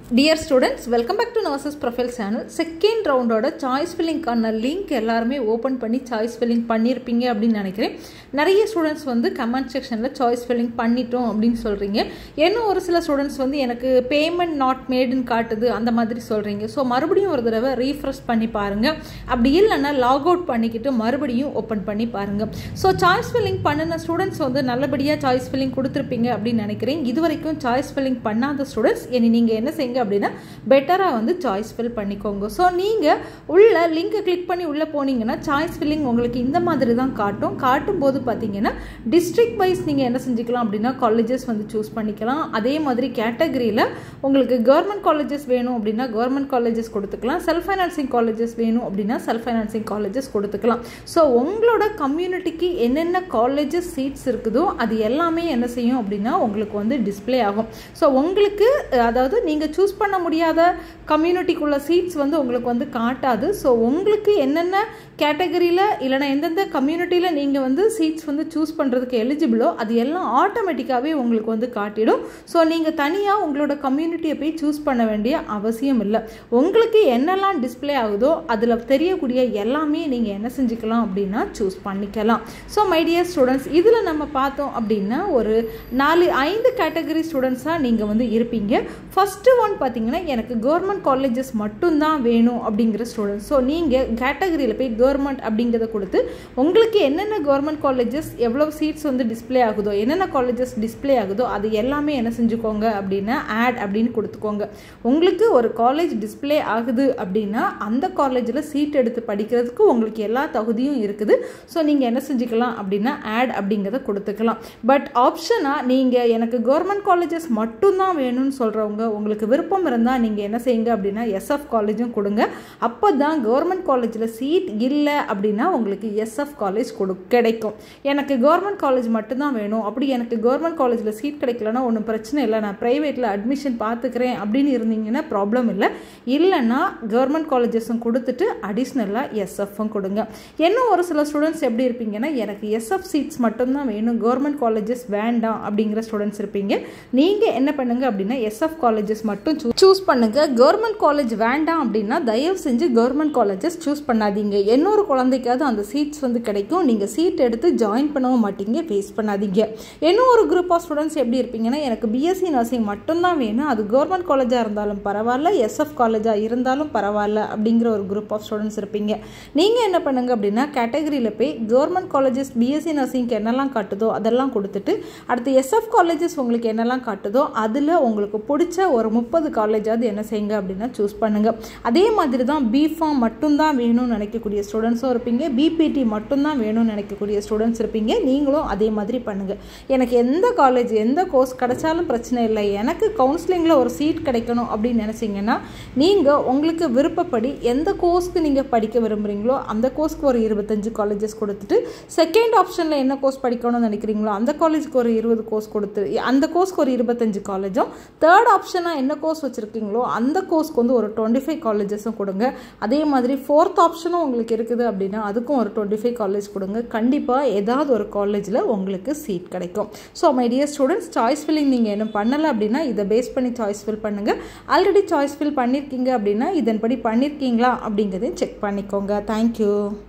dear students welcome back to nurses profile channel second ரவுண்டோட choice ஃபில்லிங்க்கான link எல்லாருமே open பண்ணி சாய்ஸ் ஃபில்லிங் பண்ணியிருப்பீங்க அப்படின்னு நினைக்கிறேன் நிறைய ஸ்டூடெண்ட்ஸ் வந்து கமெண்ட் செக்ஷனில் சாய்ஸ் ஃபில்லிங் பண்ணிட்டோம் அப்படின்னு சொல்கிறீங்க இன்னும் ஒரு சில ஸ்டூடெண்ட்ஸ் வந்து எனக்கு பேமெண்ட் நாட் மேடுன்னு காட்டுது அந்த மாதிரி சொல்கிறீங்க ஸோ மறுபடியும் ஒரு தடவை ரீஃப்ரெஷ் பண்ணி பாருங்கள் அப்படி இல்லைன்னா லாக் அவுட் பண்ணிக்கிட்டு மறுபடியும் ஓப்பன் பண்ணி பாருங்கள் ஸோ சாய்ஸ் ஃபில்லிங் பண்ணின ஸ்டூடெண்ட்ஸ் வந்து நல்லபடியாக சாய்ஸ் ஃபில்லிங் கொடுத்துருப்பீங்க அப்படின்னு நினைக்கிறேன் இது வரைக்கும் சாய்ஸ் ஃபில்லிங் பண்ணாத ஸ்டூடெண்ட்ஸ் இனி நீங்கள் என்ன செய்யுங்க அப்படின்னா பெட்டராக வந்து சாய்ஸ் ஃபில் பண்ணிக்கோங்க ஸோ நீங்கள் உள்ள லிங்கை கிளிக் பண்ணி உள்ளே போனீங்கன்னா சாய்ஸ் ஃபில்லிங் உங்களுக்கு இந்த மாதிரி தான் காட்டும் காட்டும் போது பார்த்தீங்கன்னா டிஸ்ட்ரிக்ட் வைஸ் நீங்கள் என்ன செஞ்சுக்கலாம் அப்படின்னா காலேஜஸ் வந்து சூஸ் பண்ணிக்கலாம் அதே மாதிரி கேட்டகரியில் உங்களுக்கு கவர்மெண்ட் காலேஜஸ் வேணும் அப்படின்னா கவர்மெண்ட் காலேஜஸ் கொடுத்துக்கலாம் செல்ஃப் ஃபைனான்சிங் காலேஜஸ் வேணும் அப்படின்னா செல்ஃப் ஃபைனான்சிங் காலேஜஸ் கொடுத்துக்கலாம் ஸோ உங்களோட கம்யூனிட்டிக்கு என்னென்ன காலேஜஸ் சீட்ஸ் இருக்குதோ அது எல்லாமே என்ன செய்யும் அப்படின்னா உங்களுக்கு வந்து டிஸ்பிளே ஆகும் ஸோ உங்களுக்கு அதாவது நீங்கள் சூஸ் பண்ண முடியாத கம்யூனிட்டிக்குள்ள சீட்ஸ் வந்து உங்களுக்கு வந்து காட்டாது ஸோ உங்களுக்கு என்னென்ன கேட்டகரியில் இல்லைனா எந்தெந்த கம்யூனிட்டியில் நீங்கள் வந்து சீட்ஸ் வந்து சூஸ் பண்ணுறதுக்கு எலிஜிபிளோ அது எல்லாம் ஆட்டோமேட்டிக்காகவே உங்களுக்கு வந்து காட்டிடும் ஸோ நீங்கள் தனியாக உங்களோட கம்யூனிட்டியை போய் சூஸ் பண்ண வேண்டிய அவசியம் இல்லை உங்களுக்கு என்னெல்லாம் டிஸ்பிளே ஆகுதோ அதில் தெரியக்கூடிய எல்லாமே நீங்கள் என்ன செஞ்சுக்கலாம் அப்படின்னா சூஸ் பண்ணிக்கலாம் ஸோ மை டியர் ஸ்டூடெண்ட்ஸ் இதில் நம்ம பார்த்தோம் அப்படின்னா ஒரு நாலு ஐந்து கேட்டகரி ஸ்டூடெண்ட்ஸாக நீங்கள் வந்து இருப்பீங்க ஃபஸ்ட்டு ஒன் பார்த்தீங்கன்னா எனக்கு கவர்மெண்ட் காலேஜஸ் மட்டும்தான் வேணும் அப்படிங்கிற ஸ்டூடெண்ட்ஸ் ஸோ நீங்கள் கேட்டகரியில் போய் கவர்மெண்ட் அப்படிங்கிறத கொடுத்து உங்களுக்கு என்னென்ன கவர்மெண்ட் காலேஜஸ் எவ்வளோ சீட்ஸ் வந்து டிஸ்பிளே ஆகுதோ என்னென்ன காலேஜஸ் டிஸ்பிளே ஆகுதோ அது எல்லாமே என்ன செஞ்சுக்கோங்க அப்படின்னா ஆட் அப்படின்னு கொடுத்துக்கோங்க உங்களுக்கு ஒரு காலேஜ் டிஸ்பிளே ஆகுது அப்படின்னா அந்த காலேஜில் சீட் எடுத்து படிக்கிறதுக்கு உங்களுக்கு எல்லா தகுதியும் இருக்குது ஸோ நீங்கள் என்ன செஞ்சுக்கலாம் அப்படின்னா ஆட் அப்படிங்கிறத கொடுத்துக்கலாம் பட் ஆப்ஷனாக நீங்கள் எனக்கு கவர்மெண்ட் காலேஜஸ் மட்டும்தான் வேணும்னு சொல்கிறவங்க உங்களுக்கு விருப்பம் இருந்தால் நீங்கள் என்ன செய்யுங்க அப்படின்னா எஸ்எஃப் காலேஜும் கொடுங்க அப்போ தான் கவர்மெண்ட் காலேஜில் சீட் இல்லை அப்படின்னா உங்களுக்கு எஸ்எஃப் காலேஜ் கொடு கிடைக்கும் எனக்கு கவர்மெண்ட் காலேஜ் மட்டும்தான் வேணும் அப்படி எனக்கு கவர்மெண்ட் காலேஜில் சீட் கிடைக்கலன்னா ஒன்றும் பிரச்சனை இல்லை நான் ப்ரைவேட்டில் அட்மிஷன் பார்த்துக்கிறேன் அப்படின்னு இருந்தீங்கன்னா ப்ராப்ளம் இல்லை இல்லைன்னா கவர்மெண்ட் காலேஜஸும் கொடுத்துட்டு அடிஷ்னலாக எஸ்எஃப்பும் கொடுங்க இன்னும் ஒரு சில ஸ்டூடெண்ட்ஸ் எப்படி இருப்பீங்கன்னா எனக்கு எஸ்எஃப் சீட்ஸ் மட்டும்தான் வேணும் கவர்மெண்ட் காலேஜஸ் வேண்டாம் அப்படிங்கிற ஸ்டூடெண்ட்ஸ் இருப்பீங்க நீங்கள் என்ன பண்ணுங்க அப்படின்னா எஸ்எஃப் காலேஜஸ் மட்டும் சூஸ் பண்ணுங்க கவர்மெண்ட் காலேஜ் வேண்டாம் அப்படின்னா தயவு செஞ்சு கவர்மெண்ட் காலேஜஸ் சூஸ் பண்ணாதீங்க இன்னொரு குழந்தைக்காவது அந்த சீட்ஸ் வந்து கிடைக்கும் நீங்கள் சீட் எடுத்து ஜாயின் பண்ணவும் மாட்டீங்க வேஸ்ட் பண்ணாதீங்க இன்னும் ஒரு குரூப் ஆஃப் ஸ்டூடெண்ட்ஸ் எப்படி இருப்பீங்கன்னா எனக்கு பிஎஸ்சி நர்சிங் மட்டும்தான் வேணும் அது கவர்மெண்ட் காலேஜாக இருந்தாலும் பரவாயில்ல எஸ்எஃப் காலேஜாக இருந்தாலும் பரவாயில்ல அப்படிங்கிற ஒரு குரூப் ஆஃப் ஸ்டூடெண்ட்ஸ் இருப்பீங்க நீங்கள் என்ன பண்ணுங்க அப்படின்னா கேட்டகரியில் போய் கவர்மெண்ட் காலேஜஸ் பிஎஸ்சி நர்சிங்க்கு என்னெல்லாம் காட்டுதோ அதெல்லாம் கொடுத்துட்டு அடுத்து எஸ்எஃப் காலேஜஸ் உங்களுக்கு என்னெல்லாம் காட்டுதோ அதில் உங்களுக்கு பிடிச்ச ஒரு முப்பது காலேஜாவது என்ன செய்யுங்க அப்படின்னா சூஸ் பண்ணுங்கள் அதே மாதிரி தான் பிஃபார்ம் மட்டும்தான் வேணும்னு நினைக்கக்கூடிய ஸ்டூடெண்ட்ஸும் இருப்பீங்க பிபிடி மட்டும்தான் வேணும்னு நினைக்கக்கூடிய ஸ்டூடெண்ட்ஸ் இருப்பீங்க நீங்களும் அதே மாதிரி பண்ணுங்கள் எனக்கு எந்த காலேஜ் எந்த கோர்ஸ் கிடைச்சாலும் பிரச்சனை இல்லை எனக்கு கவுன்சிலிங்கில் ஒரு சீட் கிடைக்கணும் அப்படின்னு நினச்சிங்கன்னா நீங்கள் உங்களுக்கு விருப்பப்படி எந்த கோர்ஸ்க்கு நீங்கள் படிக்க விரும்புகிறீங்களோ அந்த கோர்ஸ்க்கு ஒரு இருபத்தஞ்சு காலேஜஸ் கொடுத்துட்டு செகண்ட் ஆப்ஷனில் என்ன கோர்ஸ் படிக்கணும்னு நினைக்கிறீங்களோ அந்த காலேஜுக்கு ஒரு இருபது கோர்ஸ் கொடுத்து அந்த கோர்ஸ்க்கு ஒரு இருபத்தஞ்சு காலேஜும் தேர்ட் ஆப்ஷனாக என்ன கோர்ஸ் வச்சுருக்கீங்களோ அந்த கோர்ஸ்க்கு வந்து ஒரு டுவெண்ட்டி ஃபைவ் காலேஜஸும் கொடுங்க அதே மாதிரி ஃபோர்த் ஆப்ஷனும் உங்களுக்கு இருக்குது அப்படின்னா அதுக்கும் ஒரு டுவெண்ட்டி ஃபைவ் காலேஜ் கொடுங்க கண்டிப்பாக ஏதாவது ஒரு காலேஜில் உங்களுக்கு சீட் கிடைக்கும் so my dear students choice filling நீங்கள் என்ன பண்ணலை அப்படின்னா இதை பேஸ் பண்ணி சாய்ஸ் ஃபில் பண்ணுங்கள் ஆல்ரெடி சாய்ஸ் ஃபில் பண்ணியிருக்கீங்க அப்படின்னா இதன்படி பண்ணியிருக்கீங்களா அப்படிங்கிறதையும் செக் பண்ணிக்கோங்க தேங்க்யூ